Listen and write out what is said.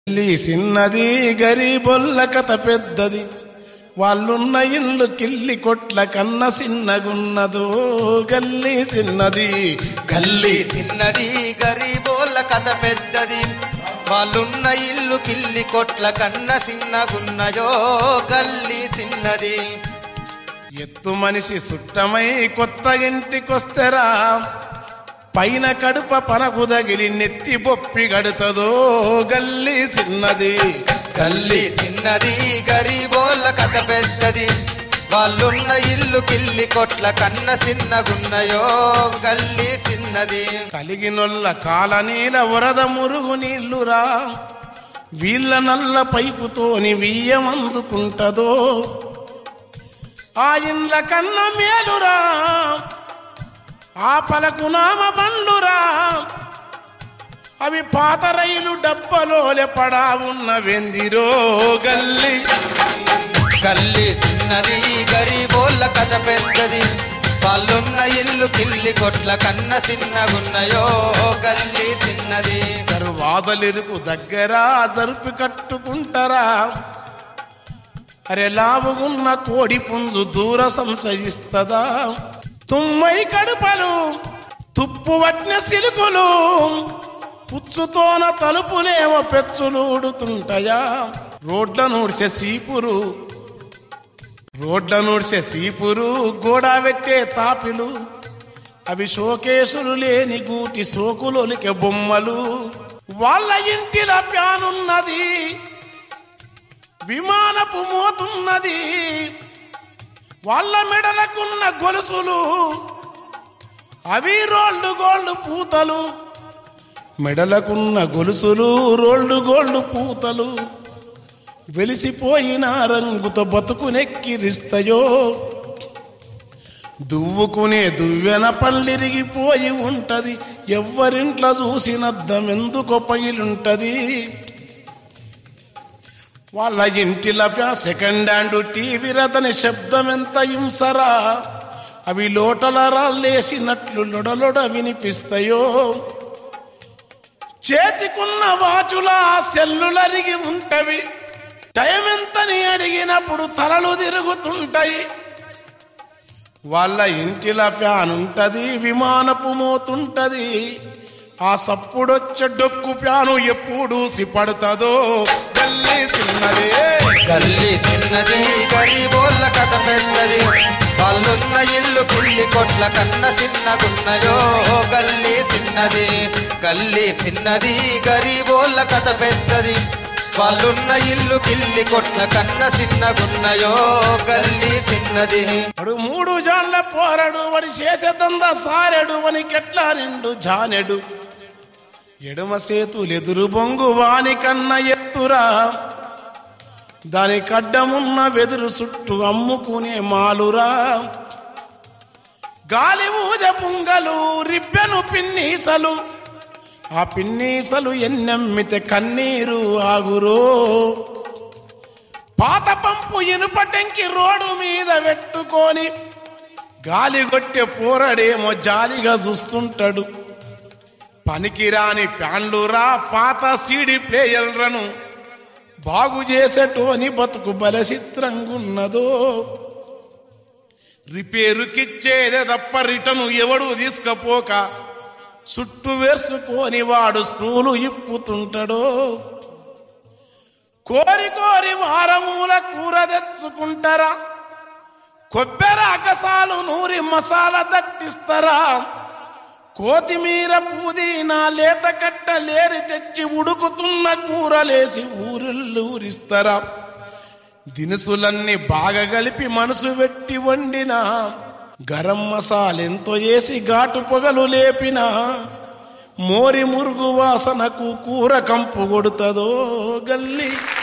ఇల్లి చిన్నది గరీబొల్ల కథ పెద్దది వాళ్ళున్న ఇల్లు కిల్లి కొట్ల కన్న చిన్నగున్నదో గల్లి చిన్నది గల్లి చిన్నది గరీబోళ్ళ కథ పెద్దది వాళ్ళున్న ఇల్లు కిల్లి కొట్ల కన్న చిన్నగున్నయో గల్లి చిన్నది ఎత్తు మనిషి సుట్టమై కొత్త ఇంటికొస్తెరా పైన కడుప పనకు తగిలి నెత్తి బొప్పి గడుతదో గల్లి చిన్నది గల్లి చిన్నది గరీబోళ్ళ కథ పెద్దది వాళ్ళున్న ఇల్లు కిల్లి కొట్ల కన్న చిన్నగున్నయో గల్లి చిన్నది కలిగినొల్ల కాలనీల వరద మురుగు నీళ్లురా వీళ్ళ నల్ల పైపుతోని వియ్యమందుకుంటదో ఆ ఇండ్ల కన్న మేలురా ఆ పలకు నామ బండురా అవి పాత రైలు డబ్బలోలే పడా ఉన్న వెందిరో గల్లి గల్లి చిన్నది గరీబోళ్ళ కథ పెద్దది వాళ్ళున్న ఇల్లు కిల్లి కొట్ల కన్న చిన్నగున్నయో గల్లి చిన్నది దర్వాజలిరుకు దగ్గర జరుపు కట్టుకుంటారా అరే లావుగున్న కోడి పుంజు దూర సంశయిస్తదా తుమ్మై కడుపలు తుప్పు పట్టిన సిలుకులు పుచ్చుతోన తలుపులేమో పెచ్చులుడుతుంటాయా రోడ్ల నూడ్చే సీపురు రోడ్ల నూడ్చే సీపురు గోడా పెట్టే తాపిలు అవి షోకేసులు లేని గూటి సోకులొలికే బొమ్మలు వాళ్ళ ఇంటిల ప్యానున్నది విమానపు మోతున్నది వాళ్ళ మెడలకున్న గొలుసులు అవి రోల్డ్ గోల్డ్ పూతలు మెడలకున్న గొలుసులు రోల్డ్ గోల్డ్ పూతలు వెలిసిపోయిన రంగుతో బతుకునెక్కిరిస్తాయో దువ్వుకునే దువ్వెన పళ్ళిరిగిపోయి ఉంటది ఎవ్వరింట్లో చూసినద్దమెందుకు పగిలుంటది వాళ్ళ ఇంటిల సెకండ్ హ్యాండ్ టీవీ రథని శబ్దం ఎంత హింసరా అవి లోటల రాళ్ళేసినట్లు లొడలొడ వినిపిస్తాయో చేతికున్న వాచులా సెల్లులరిగి ఉంటవి టైం ఎంతని అడిగినప్పుడు తలలు తిరుగుతుంటాయి వాళ్ళ ఇంటిల ఫ్యాన్ ఉంటది విమానపు మోతుంటది ఆ సప్పుడొచ్చే డొక్కు ప్యాను ఎప్పుడు సిపడుతుందో గల్లీ చిన్నదే గల్లి చిన్నది గరీబోళ్ళ కథ పెద్దది వాళ్ళున్న ఇల్లు కిల్లి కొట్ల కన్న చిన్నగున్నయో గల్లి చిన్నది గల్లి చిన్నది గరీబోళ్ళ కథ పెద్దది వాళ్ళున్న ఇల్లు కిల్లి కొట్ల కన్న చిన్నగున్నయో గల్లి చిన్నది వాడు మూడు జాన్ల పోరడు వాడి చేసేదంద సారెడు వనికెట్లా నిండు జానెడు ఎడమ సేతులెదురు బొంగు వాని కన్న ఎత్తురా దాని కడ్డమున్న వెదురు చుట్టూ అమ్ముకునే మాలురా గాలి ఊద పుంగలు రిబ్బెను పిన్నీసలు ఆ పిన్నీసలు ఎన్నెమ్మితే కన్నీరు ఆగురో పాత పంపు ఇనుపటెంకి రోడ్డు మీద పెట్టుకొని గాలి కొట్టే పోరడేమో జాలిగా చూస్తుంటాడు పనికిరాని ప్యాన్లురా పాత సీడి ప్లేయర్లను బాగు చేసేటోని బతుకు బలచిత్రంగున్నదో రిపేరుకిచ్చేదే తప్ప రిటను ఎవడు తీసుకపోక చుట్టు వేసుకొని వాడు స్క్రూలు ఇప్పుతుంటాడో కోరి కోరి వారమూల కూర తెచ్చుకుంటారా కొబ్బరి అకసాలు నూరి మసాలా దట్టిస్తారా కోతిమీర పుదీనా లేత కట్ట లేరి తెచ్చి ఉడుకుతున్న కూరలేసి ఊరిల్లూరిస్తారా దినుసులన్నీ బాగా కలిపి మనసు పెట్టి వండిన గరం మసాలెంతో వేసి ఘాటు పొగలు లేపిన మోరి మురుగు వాసనకు కూర కంపు కొడుతుందో గల్లి